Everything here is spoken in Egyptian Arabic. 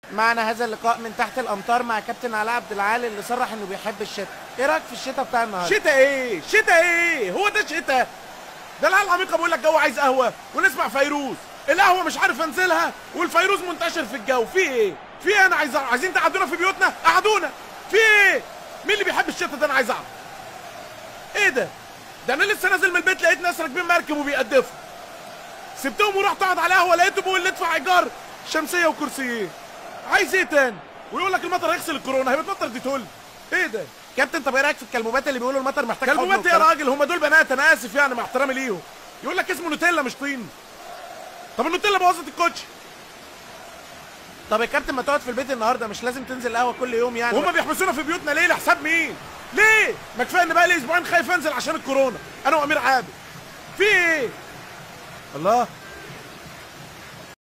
معنا هذا اللقاء من تحت الامطار مع كابتن علاء عبد العال اللي صرح انه بيحب الشتاء ايه رايك في الشتاء بتاع النهارده شتاء ايه شتاء ايه هو ده شتاء ده العيال العميقه بيقول لك جو عايز قهوه ونسمع فيروز القهوه مش عارف انزلها والفيروز منتشر في الجو في ايه في ايه انا عايز أعرف. عايزين تقعدونا في بيوتنا قعدونا في ايه مين اللي بيحب الشتاء ده انا عايز اعرف ايه ده ده انا لسه نازل من البيت لقيت ناس راكبين مركب وبيقدفوا سبتهم ورحت اقعد على قهوه لقيته بيقول لي ادفع ايجار شمسيه وكرسيين عايز ايه تاني ويقول لك المطر هيغسل الكورونا هي بتمطر دي تقول ايه ده كابتن طب ايه رايك في الكلموبات اللي بيقولوا المطر محتاج حضن كلمات ايه يا والكلام؟ راجل هم دول بنات انا اسف يعني مع احترامي ليهم يقول لك اسمه نوتيلا مش طين طب النوتيلا بوظت الكوتش طب يا كابتن ما تقعد في البيت النهارده مش لازم تنزل قهوه كل يوم يعني وهم بيحبسونا في بيوتنا ليه لحساب مين ليه ما كفايه ان بقى لي اسبوعين خايف انزل عشان الكورونا انا وامير عابد في ايه الله